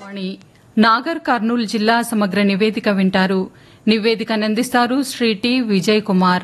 ఆకాశవాణి నాగర్ కర్నూలు జిల్లా సమగ్ర నివేదిక వింటారు నివేదికను అందిస్తారు శ్రీ టి విజయ్ కుమార్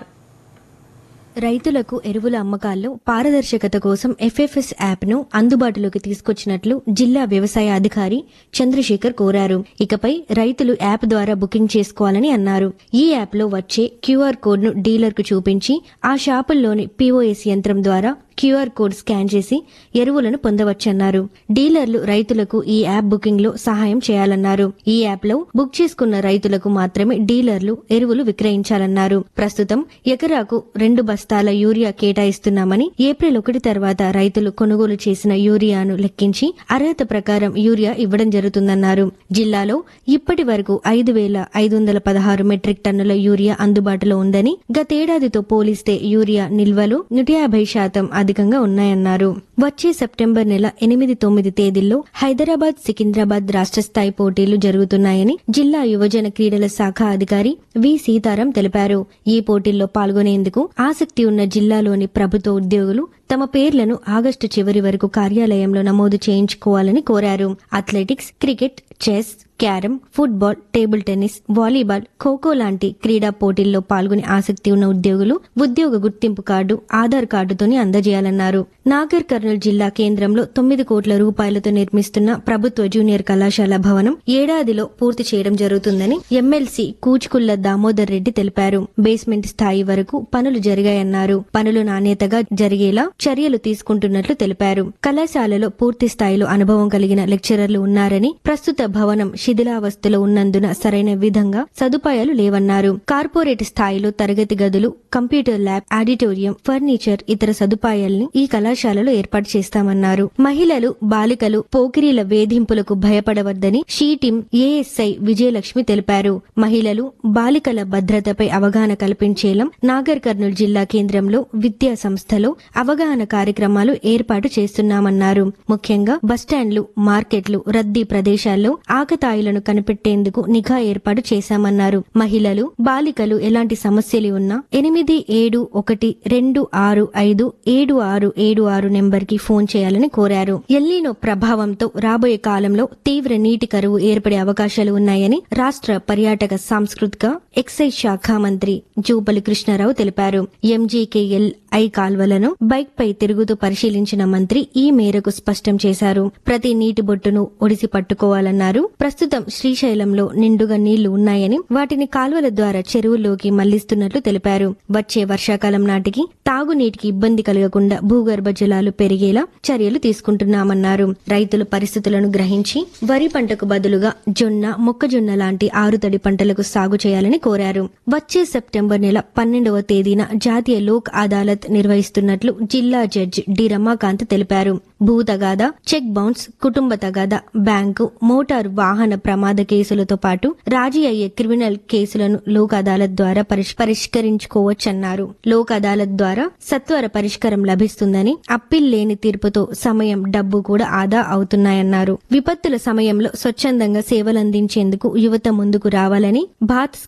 రైతులకు ఎరువుల అమ్మకాల్లో పారదర్శకత కోసం ఎఫ్ఎఫ్ఎస్ యాప్ను అందుబాటులోకి తీసుకొచ్చినట్లు జిల్లా వ్యవసాయ అధికారి చంద్రశేఖర్ కోరారు ఇకపై రైతులు యాప్ ద్వారా బుకింగ్ చేసుకోవాలని అన్నారు ఈ యాప్లో వచ్చే క్యూఆర్ కోడ్ను డీలర్కు చూపించి ఆ షాపుల్లోని పీఓఎస్ యంత్రం ద్వారా క్యూఆర్ కోడ్ స్కాన్ చేసి ఎరువులను పొందవచ్చన్నారు డీలర్లు రైతులకు ఈ యాప్ బుకింగ్ లో సహాయం చేయాలన్నారు ఈ యాప్ లో బుక్ చేసుకున్న రైతులకు మాత్రమే డీలర్లు ఎరువులు విక్రయించాలన్నారు ప్రస్తుతం ఎకరాకు రెండు బస్తాల యూరియా కేటాయిస్తున్నామని ఏప్రిల్ ఒకటి తర్వాత రైతులు కొనుగోలు చేసిన యూరియాను లెక్కించి అర్హత ప్రకారం యూరియా ఇవ్వడం జరుగుతుందన్నారు జిల్లాలో ఇప్పటి వరకు ఐదు వేల ఐదు వందల పదహారు మెట్రిక్ టన్నుల యూరియా అందుబాటులో ఉందని గతేడాదితో పోలిస్తే యూరియా నిల్వలు నూట యాభై శాతం అధికంగా ఉన్నాయన్నారు వచ్చే సెప్టెంబర్ నెల ఎనిమిది తొమ్మిది తేదీల్లో హైదరాబాద్ సికింద్రాబాద్ రాష్ట్ర స్థాయి పోటీలు జరుగుతున్నాయని జిల్లా యువజన క్రీడల శాఖ అధికారి వి సీతారాం తెలిపారు ఈ పోటీల్లో పాల్గొనేందుకు ఆసక్తి ఉన్న జిల్లాలోని ప్రభుత్వ ఉద్యోగులు తమ పేర్లను ఆగస్టు చివరి వరకు కార్యాలయంలో నమోదు చేయించుకోవాలని కోరారు athletics cricket chess carrom football table tennis volleyball kho kho లాంటి క్రీడా పోటీల్లో పాల్గొనే ఆసక్తి ఉన్న ఉద్యోగులు ఉద్యోగ గుర్తింపు కార్డు ఆధార్ కార్డుతోని అందజేయాలన్నారు నాగర్ కర్నూలు జిల్లా కేంద్రంలో తొమ్మిది కోట్ల రూపాయలతో నిర్మిస్తున్న ప్రభుత్వ జూనియర్ కళాశాల భవనం ఏడాదిలో పూర్తి చేయడం జరుగుతుందని ఎమ్మెల్సీ కూచుకుల్ల దామోదర్ రెడ్డి తెలిపారు బేస్మెంట్ స్థాయి వరకు పనులు జరిగాయన్నారు పనులు నాణ్యతగా జరిగేలా చర్యలు తీసుకుంటున్నట్లు తెలిపారు కళాశాలలో పూర్తి స్థాయిలో అనుభవం కలిగిన లెక్చరర్లు ఉన్నారని ప్రస్తుత భవనం శిథిలావస్థలో ఉన్నందున సరైన విధంగా సదుపాయాలు లేవన్నారు కార్పొరేట్ స్థాయిలో తరగతి గదులు కంప్యూటర్ ల్యాబ్ ఆడిటోరియం ఫర్నిచర్ ఇతర సదుపాయాల్ని ఈ కళాశాలలో ఏర్పాటు చేస్తామన్నారు మహిళలు బాలికలు పోకిరీల వేధింపులకు భయపడవద్దని షీ టీం ఏఎస్ఐ విజయలక్ష్మి తెలిపారు మహిళలు బాలికల భద్రతపై అవగాహన కల్పించేలా నాగర్ కర్నూలు జిల్లా కేంద్రంలో విద్యా సంస్థలో అవగాహన కార్యక్రమాలు ఏర్పాటు చేస్తున్నామన్నారు ముఖ్యంగా బస్టాండ్లు మార్కెట్లు రద్దీ ప్రదేశాల్లో ఆకతాయిలను కనిపెట్టేందుకు నిఘా ఏర్పాటు చేశామన్నారు మహిళలు బాలికలు ఎలాంటి సమస్యలు ఉన్నా ఎనిమిది ఏడు ఒకటి రెండు ఆరు ఐదు ఏడు ఆరు ఏడు ఆరు నెంబర్ కి ఫోన్ చేయాలని కోరారు ఎల్లీనో ప్రభావంతో రాబోయే కాలంలో తీవ్ర నీటి కరువు ఏర్పడే అవకాశాలు ఉన్నాయని రాష్ట్ర పర్యాటక సాంస్కృతిక ఎక్సైజ్ శాఖ మంత్రి జూపల్లి కృష్ణారావు తెలిపారు ఎంజీకేఎల్ ఐ కాల్వలను బైక్ పై తిరుగుతూ పరిశీలించిన మంత్రి ఈ మేరకు స్పష్టం చేశారు ప్రతి నీటి బొట్టును ఒడిసి పట్టుకోవాలన్నారు ప్రస్తుతం శ్రీశైలంలో నిండుగా నీళ్లు ఉన్నాయని వాటిని కాల్వల ద్వారా చెరువుల్లోకి మళ్లిస్తున్నట్లు తెలిపారు వచ్చే వర్షాకాలం నాటికి తాగునీటికి ఇబ్బంది కలగకుండా భూగర్భ జలాలు పెరిగేలా చర్యలు తీసుకుంటున్నామన్నారు రైతులు పరిస్థితులను గ్రహించి వరి పంటకు బదులుగా జొన్న మొక్కజొన్న లాంటి ఆరుతడి పంటలకు సాగు చేయాలని కోరారు వచ్చే సెప్టెంబర్ నెల పన్నెండవ తేదీన జాతీయ లోక్ అదాలత్ నిర్వహిస్తున్నట్లు జిల్లా జడ్జి డి రమాకాంత్ తెలిపారు భూ తగాదా చెక్ బౌన్స్ కుటుంబ తగాదా బ్యాంకు మోటారు వాహన ప్రమాద కేసులతో పాటు రాజీ అయ్యే క్రిమినల్ కేసులను లోక్ అదాలత్ ద్వారా పరిష్- పరిష్కరించుకోవచ్చన్నారు లోక్ అదాలత్ ద్వారా సత్వర పరిష్కారం లభిస్తుందని అప్పీల్ లేని తీర్పుతో సమయం డబ్బు కూడా ఆదా అవుతున్నాయన్నారు విపత్తుల సమయంలో స్వచ్ఛందంగా సేవలందించేందుకు యువత ముందుకు రావాలని భాత్